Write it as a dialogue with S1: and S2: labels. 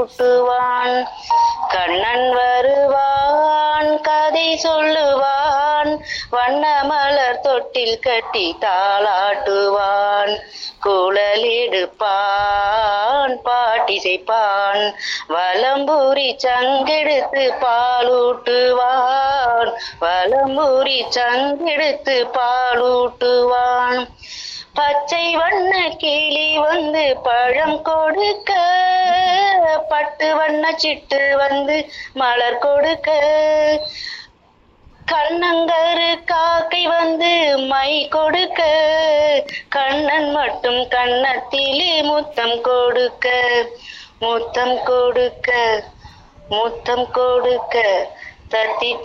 S1: பாலூட்டுவான் கண்ணன் வருவான் கதை சொல்லுவான் வண்ண மலர் தொட்டில் கட்டி தாளாட்டுவான் குழலிடுப்பான் பாட்டிசைப்பான் வலம்பூரி சங்கெடுத்து பாலூட்டுவான் வலம்பூரி சங்கெடுத்து பாலூட்டுவான் பச்சை வண்ண கிளி வந்து பழம் கொடுக்க பட்டு வண்ண சிட்டு வந்து மலர் கொடுக்க கண்ணங்கரு காக்கை வந்து மை கொடுக்க கண்ணன் மட்டும் கண்ணத்திலே முத்தம் கொடுக்க முத்தம் கொடுக்க முத்தம் கொடுக்க தத்தி